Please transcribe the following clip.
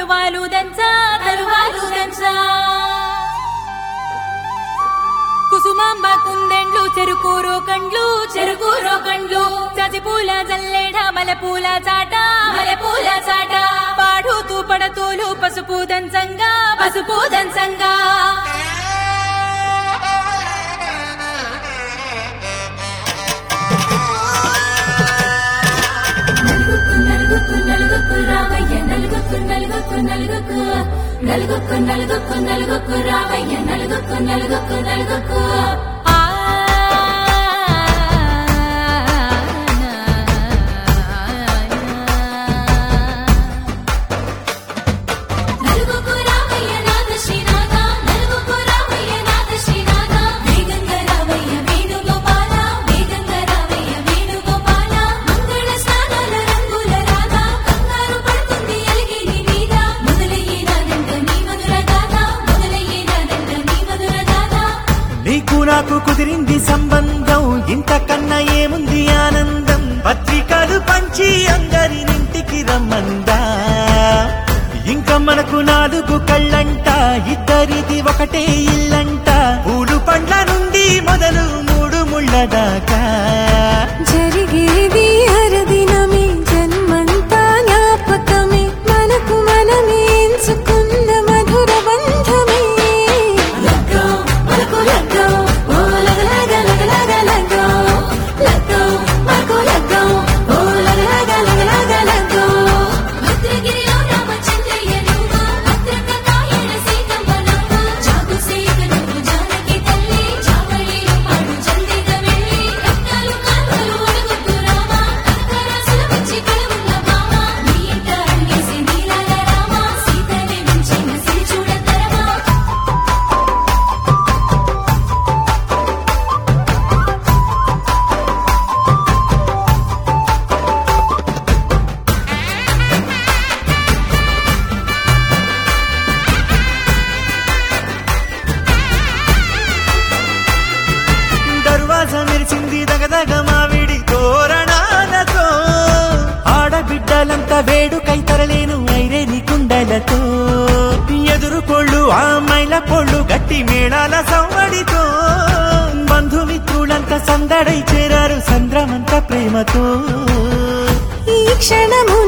తలువాలు దంచా తలువాలు దంచా కుసుమాంబ కుందెండ్లు చెరుకూరు కండ్లు చెరుకూరు కండ్లు చజిపూల జల్లేడ మలపూల చాట మలపూల చాట పాడుతూ పడతూలు పసుపు దంచంగా పసుపు దంచంగా నలుగుకు నలుగుకు నలుగుకు రావయ్య నలుగుకు నలుగుకు నలుగుకు నలుగుకు నలుగుకు నలుగుకు రావయ్య నలుగుకు నలుగుకు నలుగుకు ఆ నలుగుకు రావయ్య నాద శ్రీనాథ నలుగుకు రావయ్య నాద శ్రీనాథ వేగంగా రావయ్య వేణుగోపాల వేగంగా రావయ్య వేణుగోపాల మంగళ స్నానాల రంగుల రాధ కంగారు పడుతుంది అలిగిరి మీద మొదలయ్యేనాదంట నీ మధుర గాథ మొదలయ్యేనాదంట నీ మధుర గాథ నీకు నాకు కుదిరింది సంబంధం ఇంతకన్నా ఏముంది ఆనందం పత్రికలు పంచి అందరినింటికి రమ్మందా ఇంకా మనకు నాలుగు కళ్ళంట ఇద్దరిది ఒకటే ఇల్లంట పూలు పండ్ల నుండి మొదలు మూడు ముళ్ళ దాకా జరిగేది అరదినమే జన్మంతా జ్ఞాపకమే మనకు మనమే ఎంచుకున్న మధుర బంధమే లగ్గో మనకు లగ్గో ఓ లగలగ లగలగ లగ్గో లగ్గో మనకు లగ్గో ఓ లగలగ లగలగ లగ్గో భద్రగిరిలో రామచంద్రయ్య నువ్వు భద్రకాయన సీతమ్మ నువ్వు జాగు సీత నువ్వు జానకి తల్లి జావళీలు పాడు జల్దిగా వెళ్ళి రత్నాలు కాలువలు అడుగుతూ రామా కనకరాసుల వచ్చి కలవున్న మామ నీ ఇంట అడిగేసి నీలాల రామ సీతనే మించిన సిరి చూడతరమా దర్వాజ మెరిసింది దగదగ మావిడి తోరణాలతో ఆడబిడ్డలంతా వేడుకై తరలేను ఐరేని కుండలతో ఎదురుకోళ్ళు ఆ మైల పొళ్ళు గట్టి మేళాల సవ్వడితో బంధుమిత్రులంతా సందడై చేరారు సంద్రమంత ప్రేమతో ఈ క్షణము